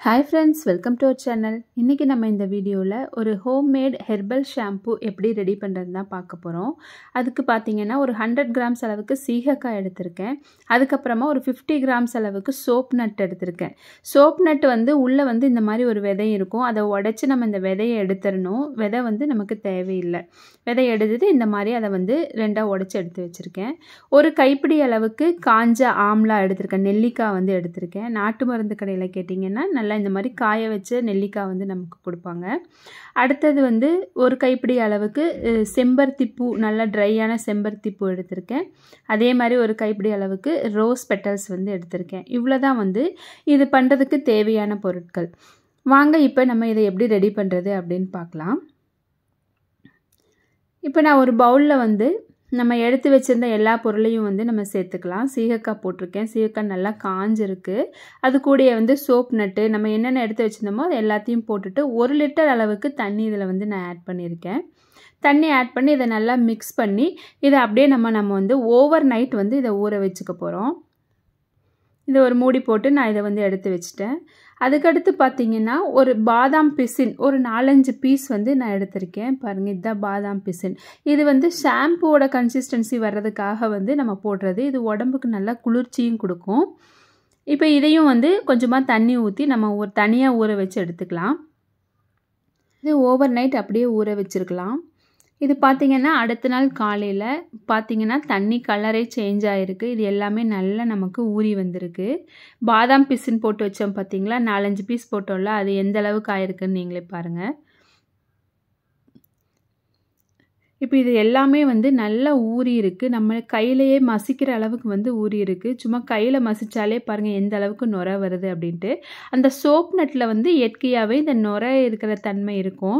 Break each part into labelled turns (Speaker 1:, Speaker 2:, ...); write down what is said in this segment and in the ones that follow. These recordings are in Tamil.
Speaker 1: hi friends welcome to our channel இன்றைக்கி நம்ம இந்த வீடியோவில் ஒரு ஹோம்மேட் ஹெர்பல் ஷாம்பு எப்படி ரெடி பண்ணுறது தான் பார்க்க போகிறோம் அதுக்கு பார்த்தீங்கன்னா ஒரு ஹண்ட்ரட் கிராம்ஸ் அளவுக்கு சீகக்காய் எடுத்திருக்கேன் அதுக்கப்புறமா ஒரு ஃபிஃப்டி கிராம்ஸ் அளவுக்கு சோப் நட் எடுத்திருக்கேன் சோப் நட் வந்து உள்ளே வந்து இந்த மாதிரி ஒரு விதை இருக்கும் அதை உடச்சி நம்ம இந்த விதையை எடுத்துடணும் விதை வந்து நமக்கு தேவையில்லை விதை எடுத்துட்டு இந்த மாதிரி அதை வந்து ரெண்டாக உடச்சி எடுத்து வச்சுருக்கேன் ஒரு கைப்பிடி அளவுக்கு காஞ்ச ஆம்லா எடுத்திருக்கேன் நெல்லிக்காய் வந்து எடுத்திருக்கேன் நாட்டு மருந்து கடையில் கேட்டிங்கன்னா நல்லா இந்த மாதிரி காய வச்ச நெல்லிக்காய் வந்து நமக்கு கொடுப்பாங்க அடுத்தது வந்து ஒரு கைப்பிடி அளவுக்கு செம்பருத்தி பூ நல்லா ட்ரையான செம்பருத்தி பூ எடுத்திருக்கேன் அதே மாதிரி ஒரு கைப்பிடி அளவுக்கு ரோஸ் பெட்டல்ஸ் வந்து எடுத்திருக்கேன் இவ்வளோ தான் வந்து இது பண்ணுறதுக்கு தேவையான பொருட்கள் வாங்க இப்போ நம்ம இதை எப்படி ரெடி பண்ணுறது அப்படின்னு பார்க்கலாம் இப்போ நான் ஒரு பவுலில் வந்து நம்ம எடுத்து வச்சுருந்த எல்லா பொருளையும் வந்து நம்ம சேர்த்துக்கலாம் சீகக்காய் போட்டிருக்கேன் சீகக்காய் நல்லா காஞ்சிருக்கு அது கூடயே வந்து சோப் நட்டு நம்ம என்னென்ன எடுத்து வச்சுருந்தோமோ அது எல்லாத்தையும் போட்டுட்டு ஒரு லிட்டர் அளவுக்கு தண்ணி இதில் வந்து நான் ஆட் பண்ணியிருக்கேன் தண்ணி ஆட் பண்ணி இதை நல்லா மிக்ஸ் பண்ணி இதை அப்படியே நம்ம நம்ம வந்து ஓவர் நைட் வந்து இதை ஊற வச்சுக்க போகிறோம் இதை ஒரு மூடி போட்டு நான் இதை வந்து எடுத்து வச்சுட்டேன் அதுக்கடுத்து பார்த்திங்கன்னா ஒரு பாதாம் பிசின் ஒரு நாலஞ்சு பீஸ் வந்து நான் எடுத்திருக்கேன் பாருங்கள் இதுதான் பாதாம் பிசின் இது வந்து ஷாம்புவோட கன்சிஸ்டன்சி வர்றதுக்காக வந்து நம்ம போடுறது இது உடம்புக்கு நல்லா குளிர்ச்சியும் கொடுக்கும் இப்போ இதையும் வந்து கொஞ்சமாக தண்ணி ஊற்றி நம்ம ஒரு தனியாக ஊற வச்சு எடுத்துக்கலாம் இது ஓவர் நைட் அப்படியே ஊற வச்சுருக்கலாம் இது பார்த்திங்கன்னா அடுத்த நாள் காலையில் பார்த்திங்கன்னா தண்ணி கலரே சேஞ்ச் ஆகிருக்கு இது எல்லாமே நல்லா நமக்கு ஊறி வந்திருக்கு பாதாம் பீஸுன்னு போட்டு வச்சோம் பார்த்திங்களா நாலஞ்சு பீஸ் போட்டோம்ல அது எந்த அளவுக்கு ஆயிருக்குன்னு நீங்களே பாருங்கள் இப்போ இது எல்லாமே வந்து நல்லா ஊறி இருக்குது நம்ம கையிலையே மசிக்கிற அளவுக்கு வந்து ஊறி இருக்குது சும்மா கையில் மசித்தாலே பாருங்கள் எந்த அளவுக்கு நுர வருது அப்படின்ட்டு அந்த சோப் நட்டில் வந்து இயற்கையாகவே இந்த நுர இருக்கிற தன்மை இருக்கும்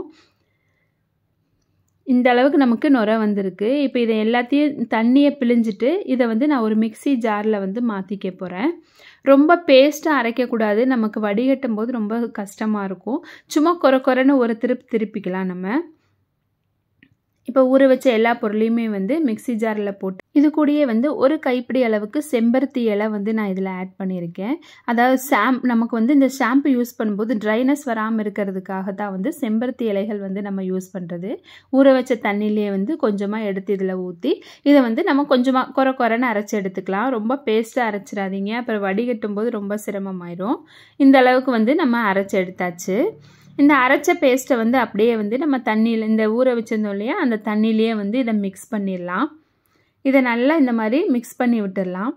Speaker 1: இந்த அளவுக்கு நமக்கு நுர வந்திருக்கு இப்போ இதை எல்லாத்தையும் தண்ணியை பிழிஞ்சிட்டு இதை வந்து நான் ஒரு மிக்சி ஜாரில் வந்து மாற்றிக்க போகிறேன் ரொம்ப பேஸ்ட்டாக அரைக்கக்கூடாது நமக்கு வடிகட்டும் போது ரொம்ப கஷ்டமாக இருக்கும் சும்மா குறை குறைன்னு ஒரு திருப்பி திருப்பிக்கலாம் நம்ம இப்போ ஊற வச்ச எல்லா பொருளையுமே வந்து மிக்சி ஜாரில் போட்டு இது கூடயே வந்து ஒரு கைப்பிடி அளவுக்கு செம்பருத்தி இலை வந்து நான் இதில் ஆட் பண்ணியிருக்கேன் அதாவது ஷாம் நமக்கு வந்து இந்த ஷாம்பு யூஸ் பண்ணும்போது ட்ரைனஸ் வராமல் இருக்கிறதுக்காக தான் வந்து செம்பருத்தி இலைகள் வந்து நம்ம யூஸ் பண்ணுறது ஊற வச்ச தண்ணியிலே வந்து கொஞ்சமாக எடுத்து இதில் ஊற்றி இதை வந்து நம்ம கொஞ்சமாக குறை குறைன்னு அரைச்சி எடுத்துக்கலாம் ரொம்ப பேஸ்ட்டாக அரைச்சிடாதீங்க அப்புறம் வடிகட்டும் போது ரொம்ப சிரமமாயிரும் இந்த அளவுக்கு வந்து நம்ம அரைச்சி எடுத்தாச்சு இந்த அரைச்ச பேஸ்ட்டை வந்து அப்படியே வந்து நம்ம தண்ணியில் இந்த ஊற வச்சிருந்தோம் இல்லையா அந்த தண்ணியிலேயே வந்து இதை மிக்ஸ் பண்ணிடலாம் இதை நல்லா இந்த மாதிரி மிக்ஸ் பண்ணி விட்டுடலாம்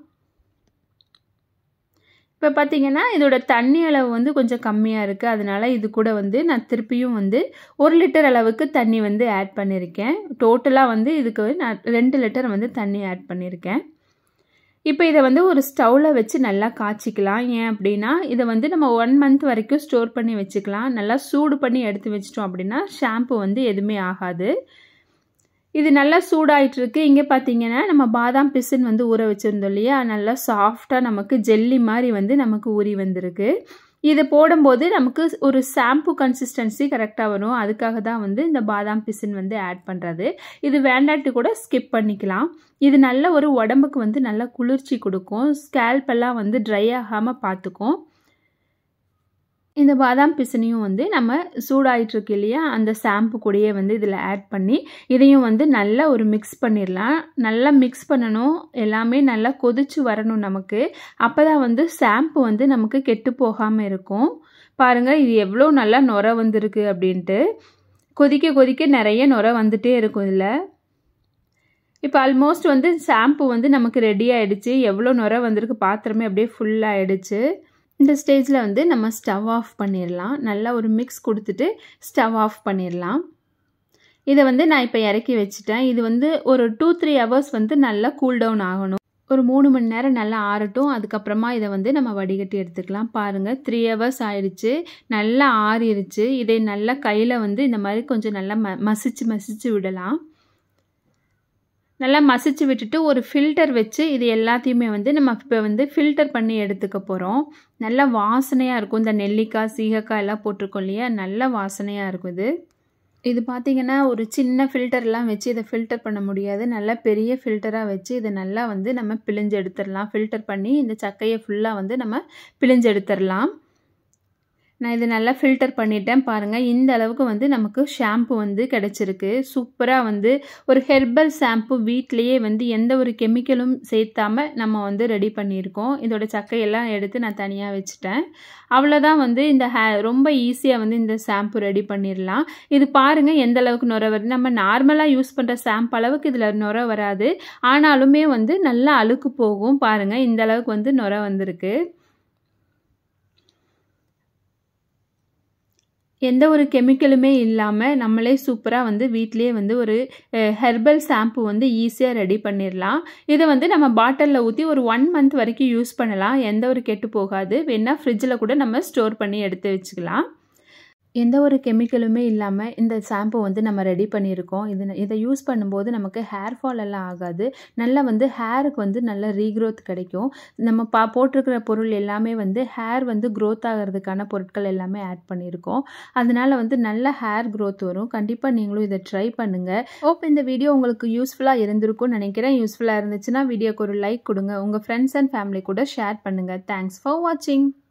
Speaker 1: இப்போ பார்த்திங்கன்னா இதோட தண்ணி அளவு வந்து கொஞ்சம் கம்மியாக இருக்குது அதனால் இது கூட வந்து நான் திருப்பியும் வந்து ஒரு லிட்டர் அளவுக்கு தண்ணி வந்து ஆட் பண்ணியிருக்கேன் டோட்டலாக வந்து இதுக்கு நான் ரெண்டு லிட்டர் வந்து தண்ணி ஆட் பண்ணியிருக்கேன் இப்போ இதை வந்து ஒரு ஸ்டவ்வில் வச்சு நல்லா காய்ச்சிக்கலாம் ஏன் அப்படின்னா இதை வந்து நம்ம ஒன் மந்த் வரைக்கும் ஸ்டோர் பண்ணி வச்சுக்கலாம் நல்லா சூடு பண்ணி எடுத்து வச்சிட்டோம் அப்படின்னா ஷாம்பு வந்து எதுவுமே ஆகாது இது நல்லா சூடாயிட்டு இருக்கு இங்கே பார்த்தீங்கன்னா நம்ம பாதாம் பிசின் வந்து ஊற வச்சுருந்தோம் இல்லையா நல்லா சாஃப்டாக நமக்கு ஜெல்லி மாதிரி வந்து நமக்கு ஊறி வந்திருக்கு இது போடும்போது நமக்கு ஒரு ஷாம்பு கன்சிஸ்டன்சி கரெக்டாக வரும் அதுக்காக தான் வந்து இந்த பாதாம் பிசின் வந்து ஆட் பண்ணுறது இது வேண்டாட்டு கூட ஸ்கிப் பண்ணிக்கலாம் இது நல்ல ஒரு உடம்புக்கு வந்து நல்லா குளிர்ச்சி கொடுக்கும் ஸ்கேல்பெல்லாம் வந்து ட்ரை ஆகாமல் பார்த்துக்கும் இந்த பாதாம் பிசினையும் வந்து நம்ம சூடாயிட்ருக்கு இல்லையா அந்த ஷாம்பு கூடயே வந்து இதில் ஆட் பண்ணி இதையும் வந்து நல்லா ஒரு மிக்ஸ் பண்ணிடலாம் நல்லா மிக்ஸ் பண்ணணும் எல்லாமே நல்லா கொதிச்சு வரணும் நமக்கு அப்போ தான் வந்து ஷாம்பு வந்து நமக்கு கெட்டு போகாமல் இருக்கும் பாருங்கள் இது எவ்வளோ நல்லா நுர வந்திருக்கு அப்படின்ட்டு கொதிக்க கொதிக்க நிறைய நுர வந்துகிட்டே இருக்கும் இதில் இப்போ ஆல்மோஸ்ட் வந்து ஷாம்பு வந்து நமக்கு ரெடி ஆகிடுச்சு எவ்வளோ நுர வந்திருக்கு பாத்திரமே அப்படியே ஃபுல்லாகிடுச்சு இந்த ஸ்டேஜில் வந்து நம்ம ஸ்டவ் ஆஃப் பண்ணிடலாம் நல்லா ஒரு மிக்ஸ் கொடுத்துட்டு ஸ்டவ் ஆஃப் பண்ணிடலாம் இதை வந்து நான் இப்போ இறக்கி வச்சுட்டேன் இது வந்து ஒரு டூ த்ரீ ஹவர்ஸ் வந்து நல்லா கூல் டவுன் ஆகணும் ஒரு மூணு மணி நேரம் நல்லா ஆறட்டும் அதுக்கப்புறமா இதை வந்து நம்ம வடிகட்டி எடுத்துக்கலாம் பாருங்கள் த்ரீ ஹவர்ஸ் ஆயிடுச்சு நல்லா ஆறிடுச்சு இதை நல்லா கையில் வந்து இந்த மாதிரி கொஞ்சம் நல்லா ம மசிச்சு மசிச்சு விடலாம் நல்லா மசிச்சு விட்டுட்டு ஒரு ஃபில்டர் வச்சு இது எல்லாத்தையுமே வந்து நம்ம இப்போ வந்து ஃபில்டர் பண்ணி எடுத்துக்க போகிறோம் நல்லா வாசனையாக இருக்கும் இந்த நெல்லிக்காய் சீகக்காய் எல்லாம் போட்டிருக்கோம் இல்லையா நல்லா வாசனையாக இருக்கும் இது இது பார்த்திங்கன்னா ஒரு சின்ன ஃபில்டர்லாம் வச்சு இதை ஃபில்டர் பண்ண முடியாது நல்லா பெரிய ஃபில்டராக வச்சு இதை நல்லா வந்து நம்ம பிழிஞ்சு எடுத்துடலாம் ஃபில்டர் பண்ணி இந்த சக்கையை ஃபுல்லாக வந்து நம்ம பிழிஞ்சு எடுத்துடலாம் நான் இதை நல்லா ஃபில்டர் பண்ணிட்டேன் பாருங்கள் இந்த அளவுக்கு வந்து நமக்கு ஷாம்பு வந்து கிடச்சிருக்கு சூப்பராக வந்து ஒரு ஹெர்பல் ஷாம்பு வீட்லேயே வந்து எந்த ஒரு கெமிக்கலும் சேர்த்தாம நம்ம வந்து ரெடி பண்ணியிருக்கோம் இதோட சக்கையெல்லாம் எடுத்து நான் தனியாக வச்சுட்டேன் அவ்வளோதான் வந்து இந்த ஹே ரொம்ப ஈஸியாக வந்து இந்த ஷாம்பு ரெடி பண்ணிடலாம் இது பாருங்கள் எந்த அளவுக்கு நுர வருது நம்ம நார்மலாக யூஸ் பண்ணுற ஷாம்பு அளவுக்கு இதில் நுர வராது ஆனாலுமே வந்து நல்லா அழுக்கு போகும் பாருங்கள் இந்த அளவுக்கு வந்து நுர வந்திருக்கு எந்த ஒரு கெமிக்கலுமே இல்லாமல் நம்மளே சூப்பராக வந்து வீட்லேயே வந்து ஒரு ஹெர்பல் ஷாம்பு வந்து ஈஸியாக ரெடி பண்ணிடலாம் இதை வந்து நம்ம பாட்டிலில் ஊற்றி ஒரு ஒன் மந்த் வரைக்கும் யூஸ் பண்ணலாம் எந்த ஒரு கெட்டு போகாது வேணால் ஃப்ரிட்ஜில் கூட நம்ம ஸ்டோர் பண்ணி எடுத்து வச்சுக்கலாம் எந்த ஒரு கெமிக்கலுமே இல்லாமல் இந்த ஷாம்பு வந்து நம்ம ரெடி பண்ணியிருக்கோம் இது இதை யூஸ் பண்ணும்போது நமக்கு ஹேர் ஃபால் எல்லாம் ஆகாது நல்லா வந்து ஹேருக்கு வந்து நல்ல ரீக்ரோத் கிடைக்கும் நம்ம பா போட்டிருக்கிற பொருள் எல்லாமே வந்து ஹேர் வந்து க்ரோத் ஆகிறதுக்கான பொருட்கள் எல்லாமே ஆட் பண்ணியிருக்கோம் அதனால வந்து நல்ல ஹேர் க்ரோத் வரும் கண்டிப்பாக நீங்களும் இதை ட்ரை பண்ணுங்கள் ஓப் இந்த வீடியோ உங்களுக்கு யூஸ்ஃபுல்லாக இருந்திருக்கும்னு நினைக்கிறேன் யூஸ்ஃபுல்லாக இருந்துச்சுன்னா வீடியோக்கு ஒரு லைக் கொடுங்க உங்கள் ஃப்ரெண்ட்ஸ் அண்ட் ஃபேமிலி கூட ஷேர் பண்ணுங்கள் தேங்க்ஸ் ஃபார் வாட்சிங்